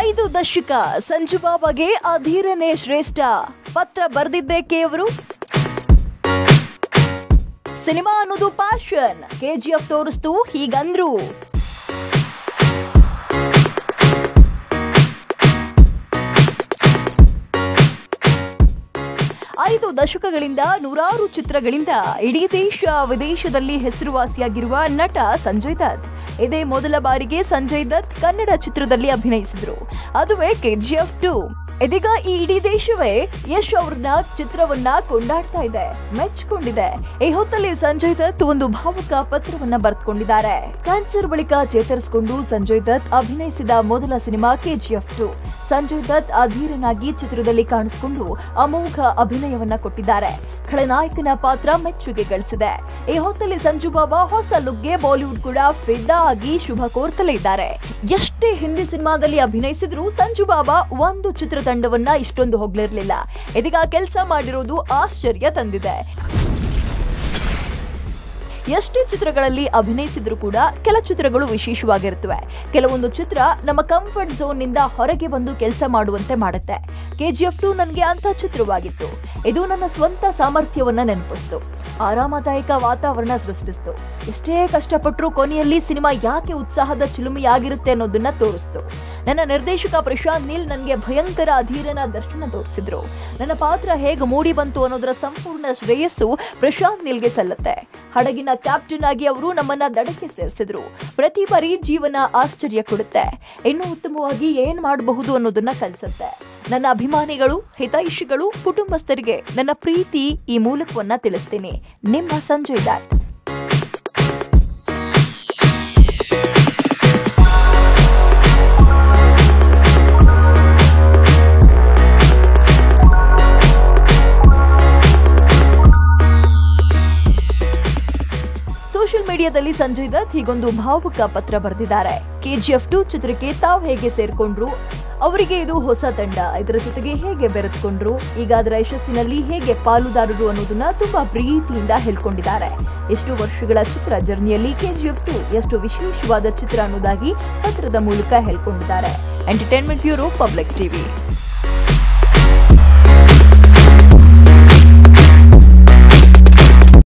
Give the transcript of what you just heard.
ಐದು ದಶಕ ಸಂಜು ಬಾಬಾಗೆ ಅಧೀರನೇ ಶ್ರೇಷ್ಠ ಪತ್ರ ಬರೆದಿದ್ದೆ ಅವರು ಸಿನಿಮಾ ಅನ್ನೋದು ಪ್ಯಾಷನ್ ಕೆಜಿಎಫ್ ತೋರಿಸ್ತು ಹೀಗಂದ್ರು ಐದು ದಶಕಗಳಿಂದ ನೂರಾರು ಚಿತ್ರಗಳಿಂದ ಇಡೀ ದೇಶ ವಿದೇಶದಲ್ಲಿ ಹೆಸರುವಾಸಿಯಾಗಿರುವ ನಟ ಸಂಜಯ್ ದತ್ ಇದೇ ಮೊದಲ ಬಾರಿಗೆ ಸಂಜಯ್ ದತ್ ಕನ್ನಡ ಚಿತ್ರದಲ್ಲಿ ಅಭಿನಯಿಸಿದ್ರು ಅದುವೇ ಕೆಜಿಎಫ್ ಟು ಇದೀಗ ಈ ಇಡೀ ದೇಶವೇ ಯಶ್ ಅವ್ರನ್ನ ಚಿತ್ರವನ್ನ ಕೊಂಡಾಡ್ತಾ ಇದೆ ಮೆಚ್ಕೊಂಡಿದೆ ಈ ಹೊತ್ತಲ್ಲಿ ಸಂಜಯ್ ದತ್ ಒಂದು ಭಾವುಕ ಪತ್ರವನ್ನ ಬರೆದುಕೊಂಡಿದ್ದಾರೆ ಕ್ಯಾನ್ಸರ್ ಬಳಿಕ ಚೇತರಿಸಿಕೊಂಡು ಸಂಜಯ್ ದತ್ ಅಭಿನಯಿಸಿದ ಮೊದಲ cinema KGF two Sanjay Dutt ಅಧೀರನಾಗಿ ಚಿತ್ರದಲ್ಲಿ ಕಾಣಿಸಿಕೊಂಡು ಅಮೋಘ ಅಭಿನಯವನ್ನ ಕೊಟ್ಟಿದ್ದಾರೆ ಖಳನಾಯಕನ ಪಾತ್ರ ಮೆಚ್ಚುಗೆ ಗಳಿಸಿದೆ ಈ ಹೊತ್ತಲ್ಲಿ ಸಂಜು ಬಾಬಾ ಹೊಸ ಲುಕ್ಗೆ ಬಾಲಿವುಡ್ ಕೂಡ ಫಿದಾ ಆಗಿ ಶುಭ ಕೋರ್ತಲೇ ಇದ್ದಾರೆ ಎಷ್ಟೇ ಹಿಂದಿ ಸಿನಿಮಾದಲ್ಲಿ ಅಭಿನಯಿಸಿದ್ರು ಸಂಜು ಬಾಬಾ ಒಂದು ಚಿತ್ರತಂಡವನ್ನ ಇಷ್ಟೊಂದು ಹೊಗಳಿರ್ಲಿಲ್ಲ ಇದೀಗ ಕೆಲಸ ಮಾಡಿರೋದು ಆಶ್ಚರ್ಯ ತಂದಿದೆ ಎಷ್ಟೇ ಚಿತ್ರಗಳಲ್ಲಿ ಅಭಿನಯಿಸಿದ್ರು ಕೂಡ ಕೆಲ ಚಿತ್ರಗಳು ವಿಶೇಷವಾಗಿರುತ್ತವೆ ಕೆಲವೊಂದು ಚಿತ್ರ ನಮ್ಮ ಕಂಫರ್ಟ್ ಝೋನ್ ನಿಂದ ಹೊರಗೆ ಬಂದು ಕೆಲಸ ಮಾಡುವಂತೆ ಮಾಡುತ್ತೆ ಕೆಜಿಎಫ್ ಟು ನನಗೆ ಅಂತ ಚಿತ್ರವಾಗಿತ್ತು ಇದು ನನ್ನ ಸ್ವಂತ ಸಾಮರ್ಥ್ಯವನ್ನ ನೆನಪಿಸ್ತು ಆರಾಮದಾಯಕ ವಾತಾವರಣ ಸೃಷ್ಟಿಸ್ತು ಎಷ್ಟೇ ಕಷ್ಟಪಟ್ಟರು ಕೊನೆಯಲ್ಲಿ ಸಿನಿಮಾ ಯಾಕೆ ಉತ್ಸಾಹದ ಚಿಲುಮೆಯಾಗಿರುತ್ತೆ ಅನ್ನೋದನ್ನ ತೋರಿಸ್ತು ನನ್ನ ನಿರ್ದೇಶಕ ಪ್ರಶಾಂತ್ ನೀಲ್ ನನಗೆ ಭಯಂಕರ ಅಧೀರನ ದರ್ಶನ ತೋರಿಸಿದ್ರು ನನ್ನ ಪಾತ್ರ ಹೇಗೆ ಮೂಡಿ ಬಂತು ಅನ್ನೋದರ ಸಂಪೂರ್ಣ ಶ್ರೇಯಸ್ಸು ಪ್ರಶಾಂತ್ ನೀಲ್ಗೆ ಸಲ್ಲತ್ತೆ ಹಡಗಿನ ಕ್ಯಾಪ್ಟನ್ ಆಗಿ ಅವರು ನಮ್ಮನ್ನ ದಡಕ್ಕೆ ಸೇರಿಸಿದ್ರು ಪ್ರತಿ ಬಾರಿ ಜೀವನ ಆಶ್ಚರ್ಯ ಕೊಡುತ್ತೆ ಇನ್ನು ಉತ್ತಮವಾಗಿ ಏನ್ ಮಾಡಬಹುದು ಅನ್ನೋದನ್ನ ಕಲಿಸುತ್ತೆ ನನ್ನ ಅಭಿಮಾನಿಗಳು ಹಿತೈಷಿಗಳು ಕುಟುಂಬಸ್ಥರಿಗೆ ನನ್ನ ಪ್ರೀತಿ ಈ ಮೂಲಕವನ್ನ ತಿಳಿಸ್ತೀನಿ ನಿಮ್ಮ ಸಂಜಯ್ ದಾಟ್ ಸೋಷಿಯಲ್ ಮೀಡಿಯಾದಲ್ಲಿ ಸಂಜಯ್ ದತ್ ಹೀಗೊಂದು ಭಾವುಕ ಪತ್ರ ಬರೆದಿದ್ದಾರೆ ಕೆಜಿಎಫ್ ಟು ಚಿತ್ರಕ್ಕೆ ತಾವು ಹೇಗೆ ಸೇರ್ಕೊಂಡ್ರು ಅವರಿಗೆ ಇದು ಹೊಸ ತಂಡ ಇದರ ಜೊತೆಗೆ ಹೇಗೆ ಬೆರೆತ್ಕೊಂಡ್ರು ಈಗ ಅದರ ಯಶಸ್ಸಿನಲ್ಲಿ ಹೇಗೆ ಪಾಲುದಾರರು ಅನ್ನೋದನ್ನ ತುಂಬಾ ಪ್ರೀತಿಯಿಂದ ಹೇಳ್ಕೊಂಡಿದ್ದಾರೆ ಎಷ್ಟು ವರ್ಷಗಳ ಚಿತ್ರ ಜರ್ನಿಯಲ್ಲಿ ಕೆಜಿಎಫ್ ಟು ಎಷ್ಟು ವಿಶೇಷವಾದ ಚಿತ್ರ ಅನ್ನೋದಾಗಿ ಪತ್ರದ ಮೂಲಕ ಹೇಳ್ಕೊಂಡಿದ್ದಾರೆ ಎಂಟರ್ಟೈನ್ಮೆಂಟ್ ಬ್ಯೂರೋ ಪಬ್ಲಿಕ್ ಟಿವಿ